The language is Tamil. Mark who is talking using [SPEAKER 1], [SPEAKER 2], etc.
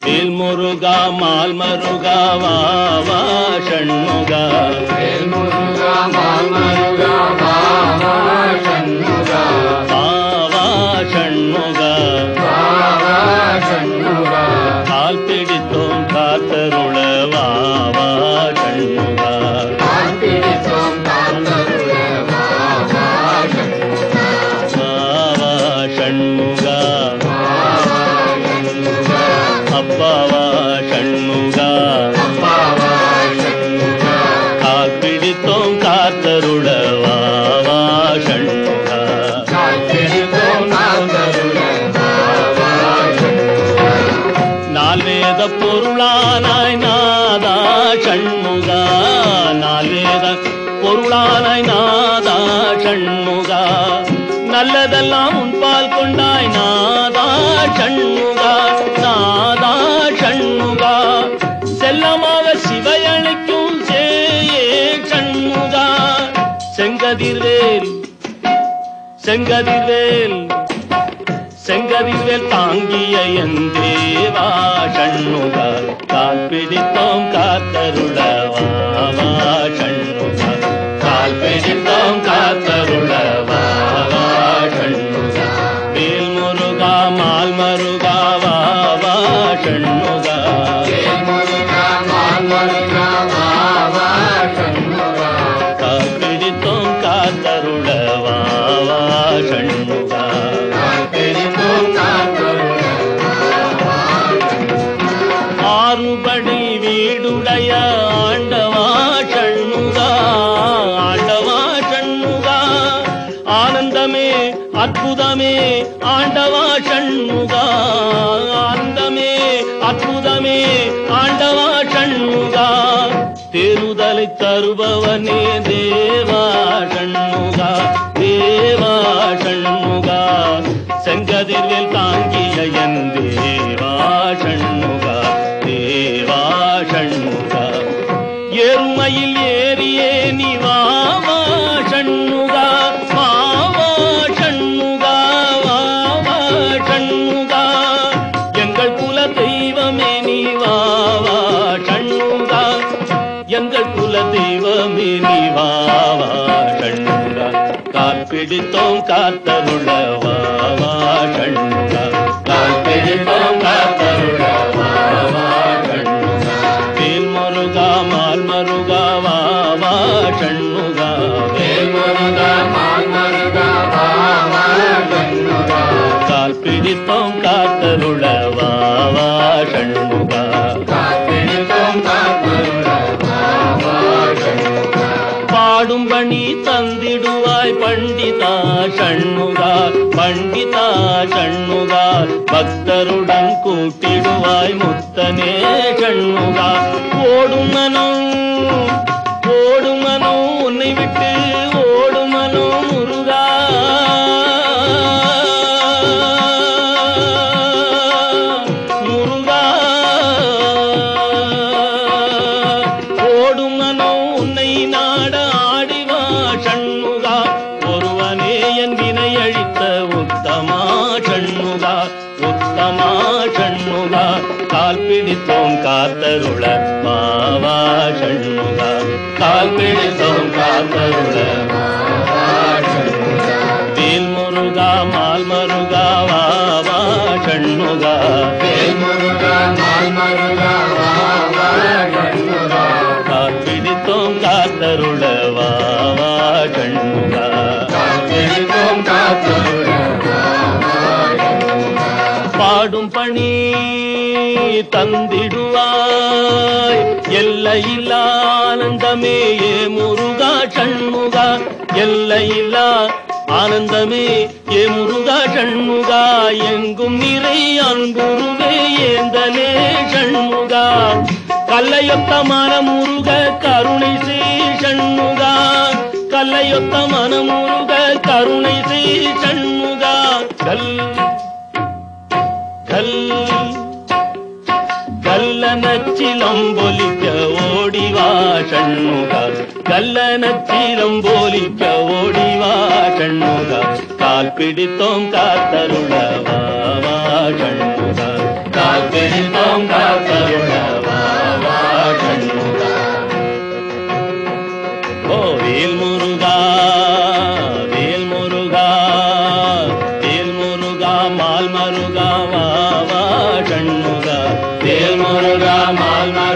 [SPEAKER 1] வேல் முருகா மால் மருகா வா வா ஷண்முகா
[SPEAKER 2] வேல் முருகா மாமருகா பாவா சண்முகா
[SPEAKER 1] வா வா ஷண்முகா
[SPEAKER 2] பாவா சண்முகா
[SPEAKER 1] கால் பிடித்தோம் காத்தருள வா வா ஷண்முகா
[SPEAKER 2] காத்திரித்தோம் காத்தருள பாவா சண்முகா
[SPEAKER 1] வா வா ஷண்முகா
[SPEAKER 2] பாவா சண்முகா
[SPEAKER 1] அப்பாவா ஷண்முகா
[SPEAKER 2] அப்பாவா சண்முகா
[SPEAKER 1] கால் பிடித்தோம் காத்தருள வா வா ஷண்முகா
[SPEAKER 2] காத்திரித்தோம் காத்தருள பாவா சண்முகா
[SPEAKER 1] நால்வேத பொருளானாய் நாதா ஷண்முகா நால்வேத பொருளானாய் நாதா ஷண்முகா நல்லதெல்லாம் உன்பால் கொண்டாய் நாதா ஷண்முகா நாதா ஷண்முகா செல்லமாக சிவையளிக்கும் சேயே ஷண்முகா செங்கதிர்வேல் செங்கதிர்வேல் செங்கதிர்வேல் தாங்கிய என் தேவா ஷண்முகா கால் பிடித்தோம் காத்தருளவா வா ஷண்முகா கால் பிடித்தோம் காத்தருளவா வா ஷண்முகா வேல் முருகா மால் மருகா வா வா ஷண்முகா
[SPEAKER 2] வேல் முருகா மாமருகா பாவா சண்முகா
[SPEAKER 1] கால் பிடித்தோம் காத்தருளவா வா ஷண்முகா
[SPEAKER 2] காத்திரித்தோம் காத்தருள பாவா
[SPEAKER 1] ஆறுபடி வீடுடைய ஆண்டவா ஷண்முகா ஆண்டவா ஷண்முகா ஆனந்தமே அற்புதமே ஆண்டவா ஷண்முகா ஆனந்தமே அற்புதமே ஆண்டவா ஷண்முகா தேருதலை தருபவனே தேவா ஷண்முகா தேவா ஷண்முகா செங்கதிர்வேல் தாங்கிய என் தேவா ஷண்முகா தேவா ஷண்முகா எருமையில் ஏறியே நீ வா வா ஷண்முகா வா வா ஷண்முகா வா வா ஷண்முகா எங்கள் குல தெய்வமே நீ வா வா ஷண்முகா எங்கள் குல தெய்வமே நீ வா வா ஷண்முகா கால் பிடித்தோம் காத்தருள வா வா ஷண்முகா கால் பிடித்தோம் காத்தருள வா வா ஷண்முகா வேல் முருகா மால் மருகா வா வா ஷண்முகா
[SPEAKER 2] வேல் முருகா மாமருகா பாவா சண்முகா
[SPEAKER 1] கால் பிடித்தோம் காத்தருள வா வா ஷண்முகா
[SPEAKER 2] காத்திரித்தோம் காத்தருள பாவா சண்முகா
[SPEAKER 1] பாடும் பணி தந்திடுவாய் பண்டிதா ஷண்முகா பண்டிதா ஷண்முகா பக்தருடன் கூட்டிடுவாய் முத்தனே ஷண்முகா ஓடும் மனம் ஓடும் மனம் உன்னை விட்டு ஓடும் மனம் முருகா முருகா ஓடும் மனம் உன்னை நாட ஆடிவா ஷண்முகா ஒருவனே என் வினை அழித்த உத்தமா ஷண்முகா உத்தமா ஷண்முகா கால் பிடித்தோம் காத்தருள மாவா ஷண்முகா கால் பிடித்தோம் காத்தருள
[SPEAKER 2] பாவா சண்முகா
[SPEAKER 1] வேல் முருகா மால் மருகா வா வா ஷண்முகா
[SPEAKER 2] வேல் முருகா மாமருகா பாவா சண்முகா
[SPEAKER 1] கால் பிடித்தோம் காத்தருள வா வா ஷண்முகா
[SPEAKER 2] காத்திரித்தோம் காத்தருள பாவா சண்முகா
[SPEAKER 1] பாடும் பணி தந்திடுவாய் எல்லையில்லா ஆனந்தமே ஏ முருகா ஷண்முகா எல்லையில்லா ஆனந்தமே ஏ முருகா ஷண்முகா எங்கும் நிறை அன்புருவே ஏந்தலே ஷண்முகா கல்லையொத்த மனமுருக கருணை செய் ஷண்முகா கல்லையொத்த மனமுருக கருணை செய் ஷண்முகா கல் கல் கல்லனச்சிலம்பொலிக்க ஓடிவா ஷண்முகா கல்லனச்சிலம்பொலிக்க ஓடிவா ஷண்முகா கால் பிடித்தோம் காத்தருளவா வா ஷண்முகா கால் பிடித்தோம் காத்தருள வா வா சண்முகா கோவில் முருகா வேல் முருகா வேல் முருகா மால் மருகா வா வா சண்முகா வேல் முருகா மால் மருகா